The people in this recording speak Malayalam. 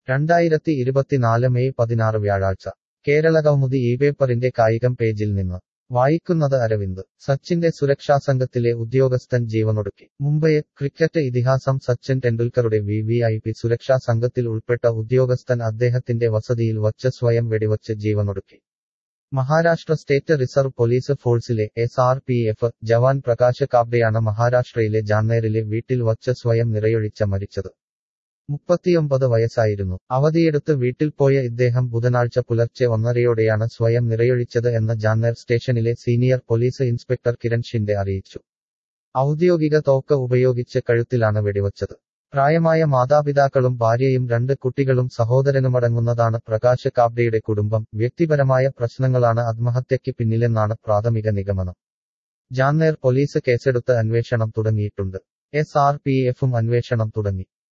രണ്ടായിരത്തി ഇരുപത്തിനാല് മെയ് പതിനാറ് വ്യാഴാഴ്ച കേരളകൗമുദി ഈ പേപ്പറിന്റെ കായികം പേജിൽ നിന്ന് വായിക്കുന്നത് അരവിന്ദ് സച്ചിന്റെ സുരക്ഷാസംഘത്തിലെ ഉദ്യോഗസ്ഥൻ ജീവനൊടുക്കി മുംബൈ ക്രിക്കറ്റ് ഇതിഹാസം സച്ചിൻ ടെണ്ടുൽക്കറുടെ വി വി ഐ പി സുരക്ഷാ സംഘത്തിൽ ഉൾപ്പെട്ട ഉദ്യോഗസ്ഥൻ അദ്ദേഹത്തിന്റെ വസതിയിൽ വച്ച് സ്വയം വെടിവച്ച് ജീവനൊടുക്കി മഹാരാഷ്ട്ര സ്റ്റേറ്റ് റിസർവ് പോലീസ് ഫോഴ്സിലെ എസ് ആർ പി എഫ് ജവാൻ പ്രകാശ് കാബ്ഡെയാണ് മഹാരാഷ്ട്രയിലെ ജാന്നേറിലെ വീട്ടിൽ വച്ച് സ്വയം നിറയൊഴിച്ച മരിച്ചത് മുപ്പത്തിയൊമ്പത് വയസ്സായിരുന്നു അവധിയെടുത്ത് വീട്ടിൽ പോയ ഇദ്ദേഹം ബുധനാഴ്ച പുലർച്ചെ ഒന്നരയോടെയാണ് സ്വയം നിറയൊഴിച്ചത് എന്ന് ജാന്നേർ സ്റ്റേഷനിലെ senior police inspector Kiran Shinde അറിയിച്ചു ഔദ്യോഗിക തോക്ക് ഉപയോഗിച്ച് കഴുത്തിലാണ് വെടിവച്ചത് പ്രായമായ മാതാപിതാക്കളും ഭാര്യയും രണ്ട് കുട്ടികളും സഹോദരനുമടങ്ങുന്നതാണ് പ്രകാശ് കാബ്ഡെയുടെ കുടുംബം വ്യക്തിപരമായ പ്രശ്നങ്ങളാണ് ആത്മഹത്യയ്ക്ക് പിന്നിലെന്നാണ് പ്രാഥമിക നിഗമനം ജാന്നേർ പോലീസ് കേസെടുത്ത് അന്വേഷണം തുടങ്ങിയിട്ടുണ്ട് എസ് ആർ പി എഫും അന്വേഷണം തുടങ്ങി